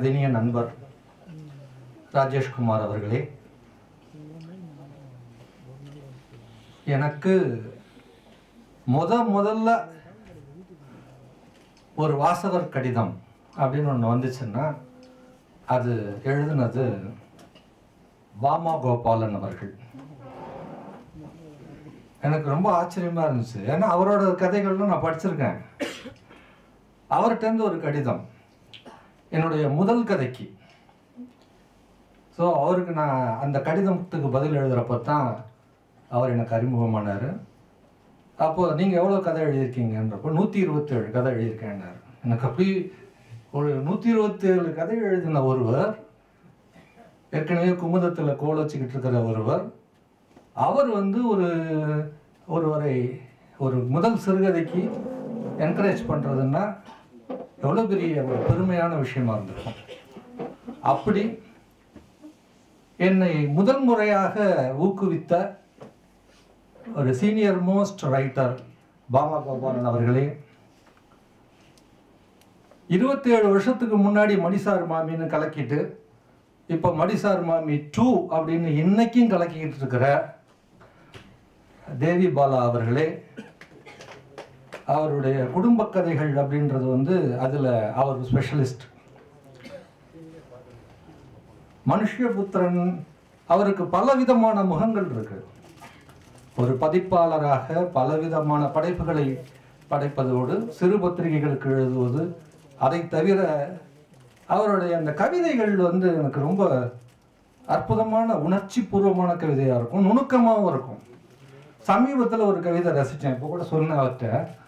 எனது நண்பர் ராஜேஷ்குமார் அவர்களே எனக்கு முத முதல்ல ஒரு வாசகர் கடிதம் அப்படின்னு ஒன்று வந்துச்சுன்னா அது எழுதுனது பாமா கோபாலன் அவர்கள் எனக்கு ரொம்ப ஆச்சரியமா இருந்துச்சு ஏன்னா அவரோட கதைகள்லாம் நான் படிச்சிருக்கேன் அவர்கிட்டருந்து ஒரு கடிதம் என்னுடைய முதல் கதைக்கு ஸோ அவருக்கு நான் அந்த கடிதத்துக்கு பதில் எழுதுகிறப்ப தான் அவர் எனக்கு அறிமுகமானார் அப்போ நீங்கள் எவ்வளோ கதை எழுதியிருக்கீங்கன்றப்போ நூற்றி இருபத்தேழு கதை எழுதியிருக்கேன்னாரு எனக்கு அப்படி ஒரு நூற்றி இருபத்தேழு கதை எழுதின ஒருவர் ஏற்கனவே குமுதத்தில் கோல் வச்சுக்கிட்டு இருக்கிற ஒருவர் அவர் வந்து ஒரு ஒருவரை ஒரு முதல் சிறுகதைக்கு என்கரேஜ் பண்ணுறதுன்னா எவ்வளோ பெரிய ஒரு பெருமையான விஷயமா இருந்திருக்கும் அப்படி என்னை முதல் முறையாக ஊக்குவித்த ஒரு senior most writer Bama Gopalan அவர்களே இருபத்தேழு வருஷத்துக்கு முன்னாடி மணிசார் மாமின்னு கலக்கிட்டு இப்போ மடிசார் மாமி டூ அப்படின்னு இன்னைக்கும் கலக்கிக்கிட்டு இருக்கிற தேவி பாலா அவர்களே அவருடைய குடும்ப கதைகள் அப்படின்றது வந்து அதில் அவர் ஸ்பெஷலிஸ்ட் மனுஷபுத்திரன் அவருக்கு பலவிதமான முகங்கள் இருக்கு ஒரு பதிப்பாளராக பலவிதமான படைப்புகளை படைப்பதோடு சிறு பத்திரிகைகளுக்கு எழுதுவது அதை தவிர அவருடைய அந்த கவிதைகள் வந்து எனக்கு ரொம்ப அற்புதமான உணர்ச்சி பூர்வமான கவிதையாக இருக்கும் நுணுக்கமாகவும் இருக்கும் சமீபத்தில் ஒரு கவிதை ரசித்தேன் இப்போ கூட சொன்னேன் அவர்கிட்ட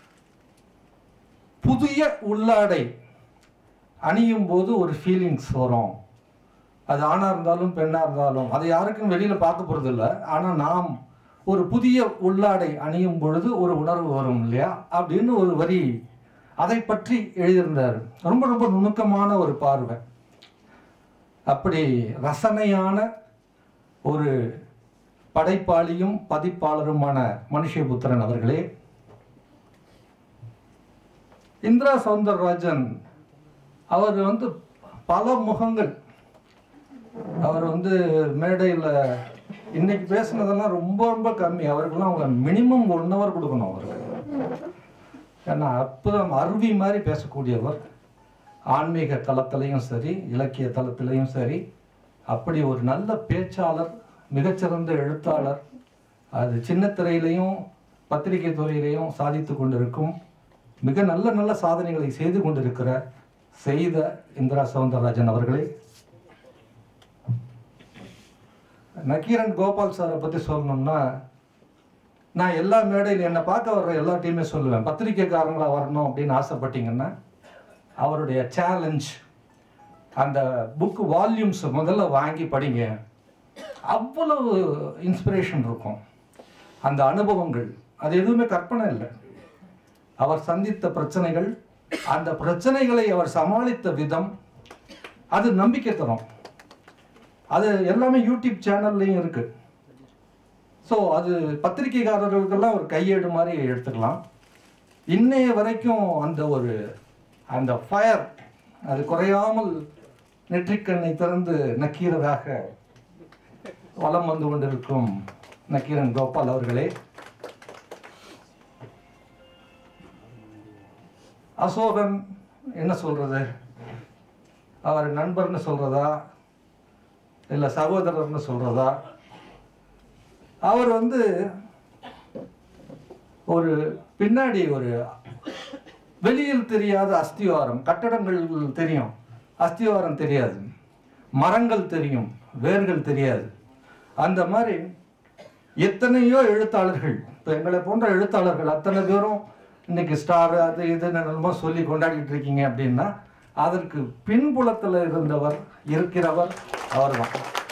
புதிய உள்ளாடை அணியும் போது ஒரு ஃபீலிங்ஸ் வரும் அது ஆணாக இருந்தாலும் பெண்ணாக இருந்தாலும் அது யாருக்கும் வெளியில் பார்க்க போகிறது இல்லை ஆனால் நாம் ஒரு புதிய உள்ளாடை அணியும் பொழுது ஒரு உணர்வு வரும் இல்லையா அப்படின்னு ஒரு வரி அதை பற்றி எழுதியிருந்தார் ரொம்ப ரொம்ப நுணுக்கமான ஒரு பார்வை அப்படி ரசனையான ஒரு படைப்பாளியும் பதிப்பாளருமான மனுஷபுத்திரன் அவர்களே இந்திரா சவுந்தரராஜன் அவர் வந்து பல முகங்கள் அவர் வந்து மேடையில் இன்னைக்கு பேசுனதெல்லாம் ரொம்ப ரொம்ப கம்மி அவருக்கெல்லாம் அவங்க மினிமம் ஒன் ஹவர் கொடுக்கணும் அவருக்கு ஏன்னா அற்புதம் அருவி மாதிரி பேசக்கூடியவர் ஆன்மீக தளத்திலையும் சரி இலக்கிய தளத்திலையும் சரி அப்படி ஒரு நல்ல பேச்சாளர் மிகச்சிறந்த எழுத்தாளர் அது சின்ன திரையிலையும் பத்திரிகை துறையிலையும் சாதித்து கொண்டிருக்கும் மிக நல்ல நல்ல சாதனைகளை செய்து கொண்டிருக்கிற செய்த இந்திரா சவுந்தரராஜன் அவர்களே நக்கீரன் கோபால் சாரை பற்றி சொல்லணும்னா நான் எல்லா மேடையில் என்னை பார்க்க வர்ற எல்லா டீமே சொல்லுவேன் பத்திரிக்கைக்காரங்களா வரணும் அப்படின்னு ஆசைப்பட்டீங்கன்னா அவருடைய சேலஞ்ச் அந்த புக் வால்யூம்ஸ் முதல்ல வாங்கி படிங்க அவ்வளவு இன்ஸ்பிரேஷன் இருக்கும் அந்த அனுபவங்கள் அது எதுவுமே கற்பனை இல்லை அவர் சந்தித்த பிரச்சனைகள் அந்த பிரச்சனைகளை அவர் சமாளித்த விதம் அது நம்பிக்கை தரும் அது எல்லாமே யூடியூப் சேனல்லையும் இருக்கு ஸோ அது பத்திரிகைக்காரர்களுக்கெல்லாம் ஒரு கையேடு மாதிரி எடுத்துக்கலாம் இன்னைய வரைக்கும் அந்த ஒரு அந்த ஃபயர் அது குறையாமல் நெற்றிக்கண்ணை திறந்து நக்கீரராக வலம் வந்து கொண்டிருக்கும் நக்கீரன் கோபால் அவர்களே அசோகன் என்ன சொல்றது அவர் நண்பர்னு சொல்றதா இல்லை சகோதரர்னு சொல்றதா அவர் வந்து ஒரு பின்னாடி ஒரு வெளியில் தெரியாத அஸ்திவாரம் கட்டடங்கள் தெரியும் அஸ்திவாரம் தெரியாது மரங்கள் தெரியும் வேர்கள் தெரியாது அந்த மாதிரி எத்தனையோ எழுத்தாளர்கள் இப்போ எங்களை போன்ற எழுத்தாளர்கள் அத்தனை பேரும் இன்னைக்கு ஸ்டார் அது இது என்னமோ சொல்லி கொண்டாடிட்டு இருக்கீங்க அப்படின்னா அதற்கு பின்புலத்தில் இருந்தவர் இருக்கிறவர் அவர்தான்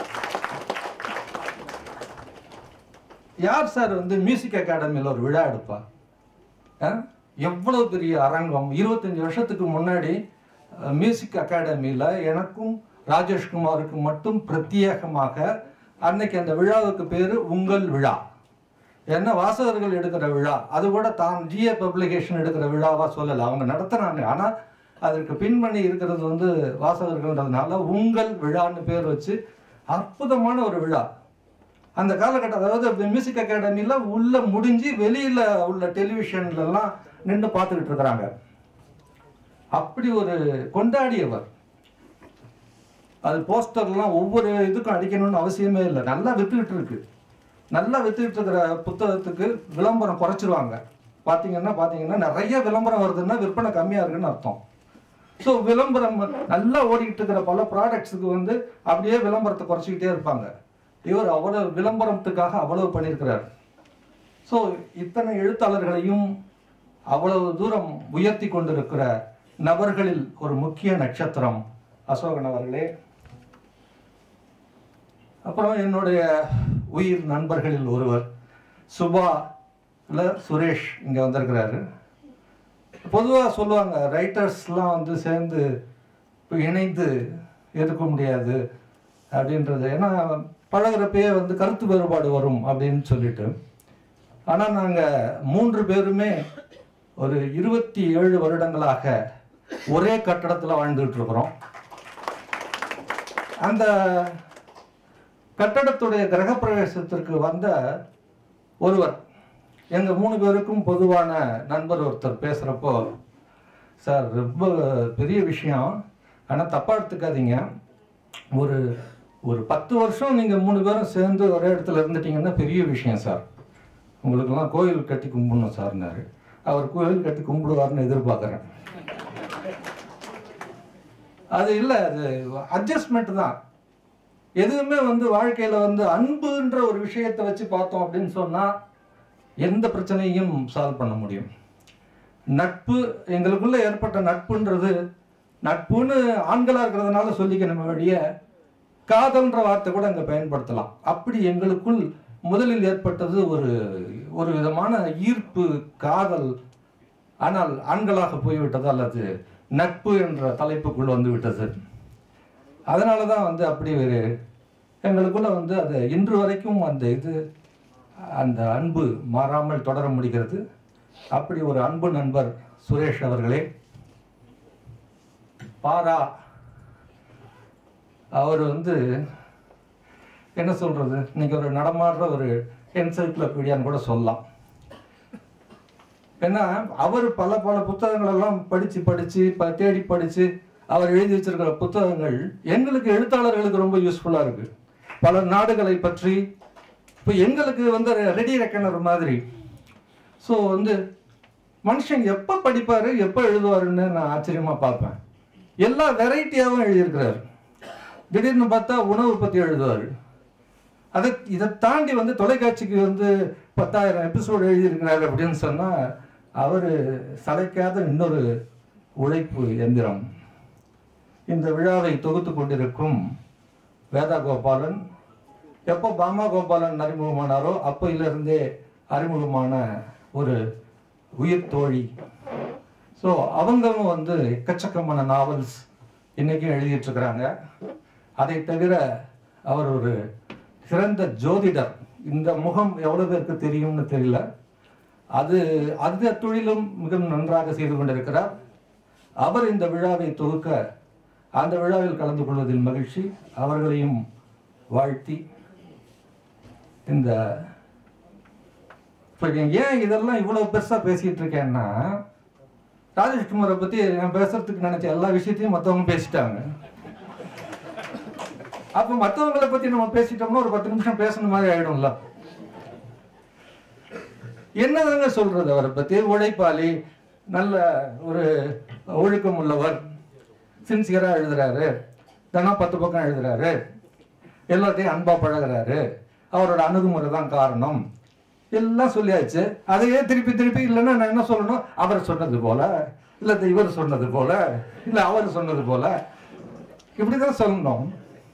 யார் சார் வந்து மியூசிக் அகாடமியில் ஒரு விழா எடுப்பா ஆ? எவ்வளவு பெரிய அரங்கம் இருபத்தஞ்சி வருஷத்துக்கு முன்னாடி மியூசிக் அகாடமியில் எனக்கும் ராஜேஷ்குமாருக்கும் மட்டும் பிரத்யேகமாக அன்னைக்கு அந்த விழாவுக்கு பேர் உங்கள் விழா என்ன வாசகர்கள் எடுக்கிற விழா அது கூட தான் ஜிஏ பப்ளிகேஷன் எடுக்கிற விழாவா சொல்லலை அவங்க நடத்துனாங்க ஆனால் அதற்கு பின்பணி இருக்கிறது வந்து வாசகர்கள்ன்றதுனால உங்கள் விழான்னு பேர் வச்சு அற்புதமான ஒரு விழா அந்த காலகட்டம் அதாவது மியூசிக் அகாடமியில் உள்ள முடிஞ்சு வெளியில் உள்ள டெலிவிஷன்லலாம் நின்று பார்த்துக்கிட்டு இருக்கிறாங்க அப்படி ஒரு கொண்டாடியவர் அது போஸ்டர்லாம் ஒவ்வொரு இதுக்கும் அடிக்கணும்னு அவசியமே இல்லை நல்லா வித்துக்கிட்டு இருக்கு நல்லா வித்துக்கிட்டு இருக்கிற புத்தகத்துக்கு விளம்பரம் குறைச்சிருவாங்க பார்த்தீங்கன்னா பார்த்தீங்கன்னா நிறைய விளம்பரம் வருதுன்னா விற்பனை கம்மியாக இருக்குன்னு அர்த்தம் ஸோ விளம்பரம் நல்லா ஓடிக்கிட்டு இருக்கிற பல ப்ராடக்ட்ஸுக்கு வந்து அப்படியே விளம்பரத்தை குறைச்சிக்கிட்டே இருப்பாங்க இவர் அவ்வளவு விளம்பரத்துக்காக அவ்வளவு பண்ணியிருக்கிறார் ஸோ இத்தனை எழுத்தாளர்களையும் அவ்வளவு தூரம் உயர்த்தி கொண்டிருக்கிற நபர்களில் ஒரு முக்கிய நட்சத்திரம் அசோகன் அவர்களே அப்புறம் என்னுடைய உயிர் நண்பர்களில் ஒருவர் சுபா இல்ல சுரேஷ் இங்கே வந்திருக்கிறாரு பொதுவாக சொல்லுவாங்க ரைட்டர்ஸ்லாம் வந்து சேர்ந்து இப்ப இணைந்து எதுக்க முடியாது அப்படின்றது ஏன்னா பழகுறப்பயே வந்து கருத்து வேறுபாடு வரும் அப்படின்னு சொல்லிட்டு ஆனால் நாங்கள் மூன்று பேருமே ஒரு இருபத்தி ஏழு வருடங்களாக ஒரே கட்டடத்தில் வாழ்ந்துட்டு இருக்கிறோம் அந்த கட்டடத்துடைய கிரகப்பிரவேசத்திற்கு வந்த ஒருவர் எங்கள் மூணு பேருக்கும் பொதுவான நண்பர் ஒருத்தர் பேசுகிறப்போ சார் ரொம்ப பெரிய விஷயம் ஆனால் தப்பாக எடுத்துக்காதீங்க ஒரு ஒரு பத்து வருஷம் நீங்கள் மூணு பேரும் சேர்ந்து ஒரே இடத்துல இருந்துட்டீங்கன்னா பெரிய விஷயம் சார் உங்களுக்கெல்லாம் கோயில் கட்டி கும்பிடணும் சார்னாரு அவர் கோயில் கட்டி கும்பிடுவார்னு எதிர்பார்க்குறேன் அது இல்லை அது அட்ஜஸ்ட்மெண்ட் தான் எதுவுமே வந்து வாழ்க்கையில் வந்து அன்புன்ற ஒரு விஷயத்தை வச்சு பார்த்தோம் அப்படின்னு சொன்னால் எந்த பிரச்சனையும் சால்வ் பண்ண முடியும் நட்பு எங்களுக்குள்ள ஏற்பட்ட நட்புன்றது நட்புன்னு ஆண்களாக இருக்கிறதுனால சொல்லிக்கணும் வழிய காதல்ன்ற வார்த்தை கூட அங்கே பயன்படுத்தலாம் அப்படி எங்களுக்குள் முதலில் ஏற்பட்டது ஒரு ஒரு விதமான ஈர்ப்பு காதல் ஆனால் ஆண்களாக போய்விட்டதால் அது நட்பு என்ற தலைப்புக்குள் வந்து விட்டது அதனால தான் வந்து அப்படி ஒரு எங்களுக்குள்ள வந்து அது இன்று வரைக்கும் அந்த இது அந்த அன்பு மாறாமல் தொடர முடிகிறது அப்படி ஒரு அன்பு நண்பர் சுரேஷ் அவர்களே பாரா அவர் வந்து என்ன சொல்றது இன்னைக்கு ஒரு நடமாடுற ஒரு என்சைக்ளோபீடியான்னு கூட சொல்லலாம் ஏன்னா அவர் பல பல புத்தகங்கள் எல்லாம் படிச்சு படிச்சு ப தேடி படிச்சு அவர் எழுதி வச்சிருக்கிற புத்தகங்கள் எங்களுக்கு எழுத்தாளர்களுக்கு ரொம்ப யூஸ்ஃபுல்லா இருக்கு பல நாடுகளை பற்றி இப்போ எங்களுக்கு வந்து ரெடி ரெக்கனர் மாதிரி ஸோ வந்து மனுஷன் எப்போ படிப்பாரு எப்போ எழுதுவாருன்னு நான் ஆச்சரியமா பார்ப்பேன் எல்லா வெரைட்டியாகவும் எழுதியிருக்கிறார் திடீர்னு பார்த்தா உணவு பற்றி எழுதுவார் அதை இதை தாண்டி வந்து தொலைக்காட்சிக்கு வந்து பத்தாயிரம் எபிசோடு எழுதியிருக்கிறாரு அப்படின்னு சொன்னால் அவர் சளைக்காத இன்னொரு உழைப்பு எந்திரம் இந்த விழாவை தொகுத்து கொண்டிருக்கும் வேதா கோபாலன் எப்போ பாமா கோபாலன் அறிமுகமானாரோ அப்போயிலிருந்தே அறிமுகமான ஒரு உயிர் தோழி ஸோ அவங்களும் வந்து எக்கச்சக்கமான நாவல்ஸ் இன்னைக்கும் எழுதிட்டு இருக்கிறாங்க அதை தவிர அவர் ஒரு சிறந்த ஜோதிடர் இந்த முகம் எவ்வளவு பேருக்கு தெரியும்னு தெரியல அது அந்த தொழிலும் மிகவும் நன்றாக செய்து கொண்டிருக்கிறார் அவர் இந்த விழாவை தொகுக்க அந்த விழாவில் கலந்து கொள்வதில் மகிழ்ச்சி அவர்களையும் வாழ்த்தி இந்த இப்போ ஏன் இதெல்லாம் இவ்வளவு பெருசா பேசிட்டு இருக்கேன்னா ராஜேஷ்குமாரை பத்தி நான் பேசுறதுக்கு நினைச்ச எல்லா விஷயத்தையும் மற்றவங்க பேசிட்டாங்க அப்ப மற்றவங்களை பத்தி நம்ம பேசிட்டோம்னா ஒரு பத்து நிமிஷம் பேசணும் மாதிரி ஆயிடும்ல என்னதாங்க சொல்றது அவரை பத்தி உழைப்பாளி நல்ல ஒரு ஒழுக்கம் உள்ளவர் சின்சியரா எழுதுறாரு தினம் பத்து பக்கம் எழுதுறாரு எல்லாத்தையும் அன்பா பழகுறாரு அவரோட அணுகுமுறை தான் காரணம் எல்லாம் சொல்லியாச்சு அதையே திருப்பி திருப்பி இல்லைன்னா நான் என்ன சொல்லணும் அவர் சொன்னது போல இல்ல இந்த இவர் சொன்னது போல இல்ல அவர் சொன்னது போல இப்படிதான் சொல்லணும்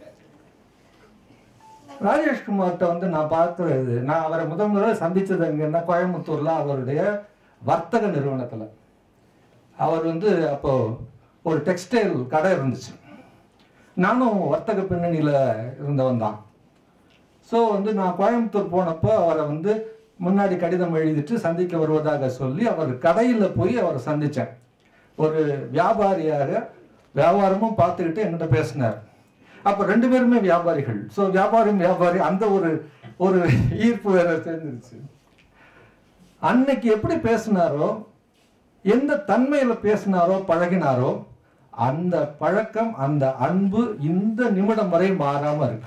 ராஜேஷ்குமார்கிட்ட வந்து நான் பார்த்தது நான் அவரை முதல் முதல்ல சந்திச்சது எங்கன்னா கோயம்புத்தூர்ல அவருடைய வர்த்தக நிறுவனத்துல அவர் வந்து அப்போ ஒரு டெக்ஸ்டைல் கடை இருந்துச்சு நானும் வர்த்தக பின்னணியில இருந்தவன் தான் ஸோ வந்து நான் கோயம்புத்தூர் போனப்போ அவரை வந்து முன்னாடி கடிதம் எழுதிட்டு சந்திக்க வருவதாக சொல்லி அவர் கடையில் போய் அவரை சந்தித்தேன் ஒரு வியாபாரியாக வியாபாரமும் பார்த்துக்கிட்டு என்கிட்ட பேசினார் அப்போ ரெண்டு பேருமே வியாபாரிகள் ஸோ வியாபாரம் வியாபாரி அந்த ஒரு ஒரு ஈர்ப்பு வேற சேர்ந்துருச்சு அன்னைக்கு எப்படி பேசினாரோ எந்த தன்மையில பேசினாரோ பழகினாரோ அந்த பழக்கம் அந்த அன்பு இந்த நிமிடம் வரை மாறாம இருக்கு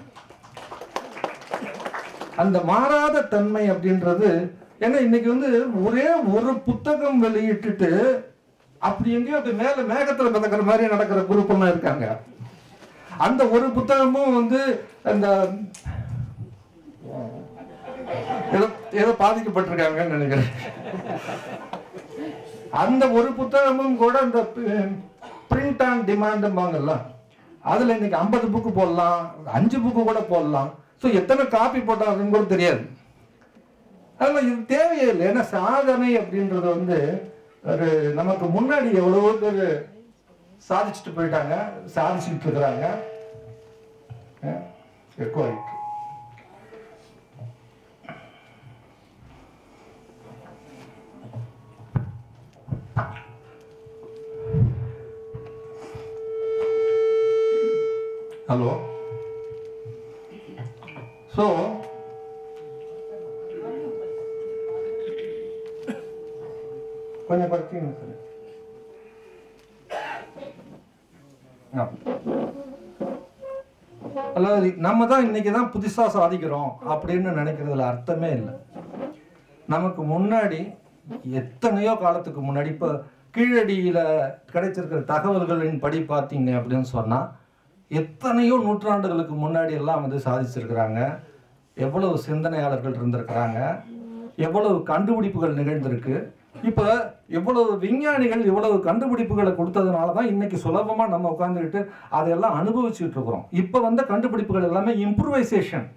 அந்த மாறாத தன்மை அப்படின்றது ஏன்னா இன்னைக்கு வந்து ஒரே ஒரு புத்தகம் வெளியிட்டுட்டு அப்படி எங்கேயோ அப்படி மேல மேகத்துல மிதக்கிற மாதிரி நடக்கிற குரூப் எல்லாம் இருக்காங்க அந்த ஒரு புத்தகமும் வந்து அந்த ஏதோ ஏதோ பாதிக்கப்பட்டிருக்காங்கன்னு நினைக்கிறேன் அந்த ஒரு புத்தகமும் கூட இந்த பிரிண்ட் ஆன் டிமாண்டும்பாங்கல்ல அதுல இன்னைக்கு ஐம்பது புக்கு போடலாம் அஞ்சு புக்கு கூட போடலாம் ஸோ எத்தனை காப்பி போட்டாருன்னு கூட தெரியாது அதனால இது தேவையே இல்லை ஏன்னா சாதனை அப்படின்றது வந்து ஒரு நமக்கு முன்னாடி எவ்வளவோ பேர் சாதிச்சுட்டு போயிட்டாங்க சாதிச்சுட்டு இருக்கிறாங்க எக்கோ ஆயிட்டு ஹலோ ஸோ கொஞ்சம் படிச்சீங்க சார் அதாவது நம்ம தான் இன்னைக்கு தான் புதுசாக சாதிக்கிறோம் அப்படின்னு நினைக்கிறதுல அர்த்தமே இல்லை நமக்கு முன்னாடி எத்தனையோ காலத்துக்கு முன்னாடி இப்போ கீழடியில் கிடைச்சிருக்கிற தகவல்களின் படி பார்த்தீங்க அப்படின்னு சொன்னால் எத்தனையோ நூற்றாண்டுகளுக்கு முன்னாடி எல்லாம் வந்து சாதிச்சிருக்கிறாங்க எவ்வளவு சிந்தனையாளர்கள் இருந்திருக்கிறாங்க எவ்வளவு கண்டுபிடிப்புகள் நிகழ்ந்திருக்கு இப்போ இவ்வளவு விஞ்ஞானிகள் இவ்வளவு கண்டுபிடிப்புகளை கொடுத்ததுனால தான் இன்னைக்கு சுலபமாக நம்ம உட்காந்துக்கிட்டு அதையெல்லாம் அனுபவிச்சுட்டு இருக்கிறோம் இப்போ வந்த கண்டுபிடிப்புகள் எல்லாமே இம்ப்ரூவைசேஷன்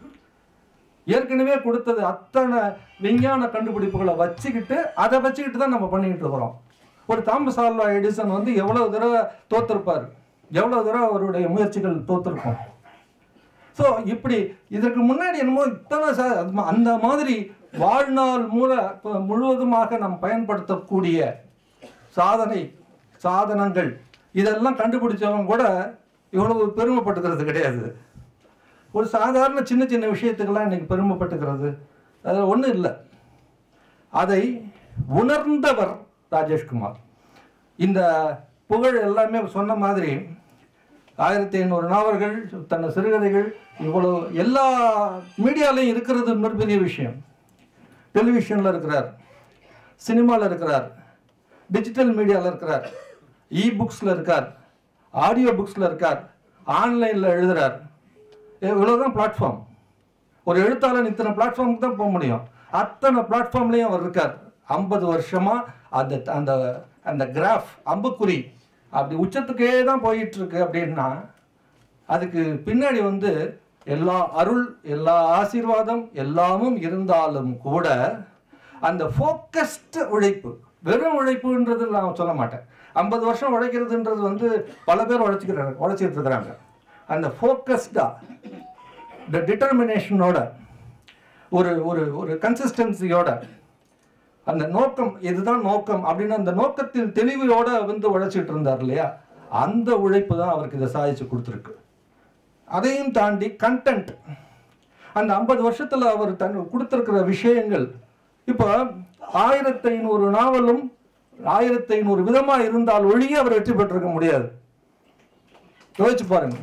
ஏற்கனவே கொடுத்தது அத்தனை விஞ்ஞான கண்டுபிடிப்புகளை வச்சுக்கிட்டு அதை வச்சுக்கிட்டு தான் நம்ம பண்ணிக்கிட்டு இருக்கிறோம் ஒரு தாமஸ் ஆல்வா எடிசன் வந்து எவ்வளவு தடவை தோத்திருப்பார் எவ்வளவு தடவை அவருடைய முயற்சிகள் தோத்திருக்கும் ஸோ இப்படி இதற்கு முன்னாடி என்னமோ இத்தனை ச- அது மா- அந்த மாதிரி வாழ்நாள் மூல ப- முழுவதுமாக நாம் பயன்படுத்தக்கூடிய சாதனை சாதனங்கள் இதெல்லாம் கண்டுபிடிச்சவங்க கூட இவ்வளவு பெருமைப்பட்டுக்கிறது கிடையாது ஒரு சாதாரண சின்ன சின்ன விஷயத்துக்கெல்லாம் இன்னைக்கு பெருமைப்பட்டுக்கிறது அது ஒன்றும் இல்லை அதை உணர்ந்தவர் ராஜேஷ்குமார் இந்த புகழ் எல்லாமே சொன்ன மாதிரி ஆயிரத்தி ஐநூறு நாவல்கள் தன்னை சிறுகதைகள் இவ்வளோ எல்லா மீடியாலையும் இருக்கிறது இன்னொரு பெரிய விஷயம் டெலிவிஷனில் இருக்கிறார் சினிமாவில் இருக்கிறார் டிஜிட்டல் மீடியாவில் இருக்கிறார் இ புக்ஸில் இருக்கார் ஆடியோ புக்ஸில் இருக்கார் ஆன்லைனில் எழுதுறார் இவ்வளோதான் பிளாட்ஃபார்ம் ஒரு எழுத்தாளர் இத்தனை பிளாட்ஃபார்முக்கு தான் போக முடியும் அத்தனை பிளாட்ஃபார்ம்லேயும் அவர் இருக்கார் ஐம்பது வருஷமா அந்த அந்த அந்த கிராஃப் அம்புக்குறி அப்படி உச்சத்துக்கே தான் போயிட்டு இருக்கு அப்படின்னா அதுக்கு பின்னாடி வந்து எல்லா அருள் எல்லா ஆசீர்வாதம் எல்லாமும் இருந்தாலும் கூட அந்த ஃபோக்கஸ்டு உழைப்பு வெறும் உழைப்புன்றது நான் சொல்ல மாட்டேன் ஐம்பது வருஷம் உழைக்கிறதுன்றது வந்து பல பேர் உழைச்சிக்கிறாங்க உழைச்சிட்டு இருக்கிறாங்க அந்த ஃபோக்கஸ்டா இந்த டிட்டர்மினேஷனோட ஒரு ஒரு ஒரு கன்சிஸ்டன்சியோட அந்த நோக்கம் இதுதான் நோக்கம் அப்படின்னு அந்த நோக்கத்தில் தெளிவோட வந்து உழைச்சிட்டு இருந்தார் இல்லையா அந்த உழைப்பு தான் அவருக்கு இதை சாதிச்சு கொடுத்துருக்கு அதையும் தாண்டி கண்டென்ட் அந்த ஐம்பது வருஷத்துல அவர் தன் கொடுத்திருக்கிற விஷயங்கள் இப்போ ஆயிரத்தி ஐநூறு நாவலும் ஆயிரத்தி ஐநூறு விதமா இருந்தால் ஒழிய அவர் வெற்றி பெற்றிருக்க முடியாது யோசிச்சு பாருங்க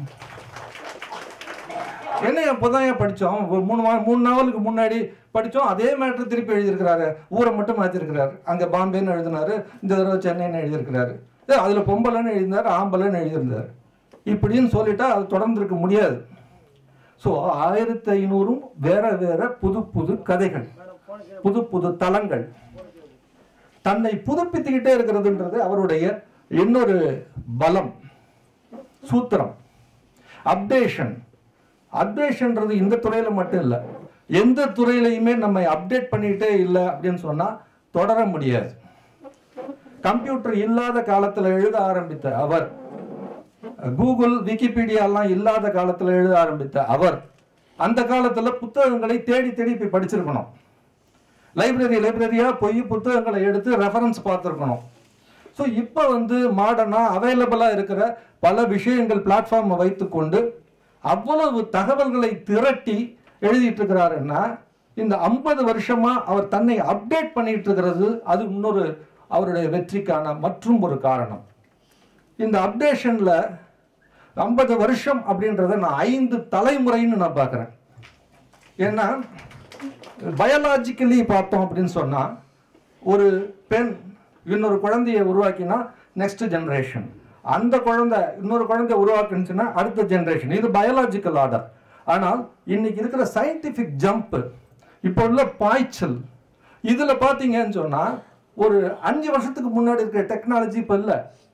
என்ன இப்போதான் ஏன் படித்தோம் ஒரு மூணு மா மூணு நாவலுக்கு முன்னாடி படித்தோம் அதே மேட்டர் திருப்பி எழுதியிருக்கிறாரு ஊரை மட்டும் மாற்றிருக்கிறாரு அங்கே பாம்பேன்னு எழுதினாரு இந்த தடவை சென்னைன்னு எழுதியிருக்கிறாரு ஏ அதில் பொம்பளைன்னு எழுதினார் ஆம்பளைன்னு எழுதியிருந்தார் இப்படின்னு சொல்லிட்டா அது தொடர்ந்து இருக்க முடியாது ஸோ ஆயிரத்தி ஐநூறும் வேற வேற புது புது கதைகள் புது புது தளங்கள் தன்னை புதுப்பித்துக்கிட்டே இருக்கிறதுன்றது அவருடைய இன்னொரு பலம் சூத்திரம் அப்டேஷன் அப்டேஷன்ன்றது இந்த துறையில மட்டும் இல்லை எந்த துறையிலையுமே நம்ம அப்டேட் பண்ணிக்கிட்டே இல்லை அப்படின்னு சொன்னா தொடர முடியாது கம்ப்யூட்டர் இல்லாத காலத்துல எழுத ஆரம்பித்த அவர் கூகுள் விக்கிபீடியா எல்லாம் இல்லாத காலத்துல எழுத ஆரம்பித்த அவர் அந்த காலத்துல புத்தகங்களை தேடி தேடி போய் படிச்சிருக்கணும் லைப்ரரி லைப்ரரியா போய் புத்தகங்களை எடுத்து ரெஃபரன்ஸ் பார்த்துருக்கணும் ஸோ இப்போ வந்து மாடர்னாக அவைலபிளாக இருக்கிற பல விஷயங்கள் பிளாட்ஃபார்மை வைத்துக்கொண்டு அவ்வளவு தகவல்களை திரட்டி எழுதிட்டு இருக்கிறாருன்னா இந்த ஐம்பது வருஷமா அவர் தன்னை அப்டேட் பண்ணிட்டு இருக்கிறது அது இன்னொரு அவருடைய வெற்றிக்கான மற்றும் ஒரு காரணம் இந்த அப்டேஷனில் ஐம்பது வருஷம் அப்படின்றத நான் ஐந்து தலைமுறைன்னு நான் பார்க்குறேன் ஏன்னா பயாலாஜிக்கலி பார்த்தோம் அப்படின்னு சொன்னால் ஒரு பெண் இன்னொரு குழந்தையை உருவாக்கினா நெக்ஸ்ட் ஜெனரேஷன் அந்த குழந்தை இன்னொரு குழந்தை உருவாக்குனுச்சுன்னா அடுத்த ஜெனரேஷன் இது பயாலாஜிக்கல் ஆர்டர் ஆனால் இன்னைக்கு இருக்கிற சயின்டிஃபிக் ஜம்ப் இப்போ உள்ள பாய்ச்சல் இதில் பார்த்தீங்கன்னு சொன்னால் ஒரு அஞ்சு வருஷத்துக்கு முன்னாடி இருக்கிற டெக்னாலஜி இப்போ இல்லை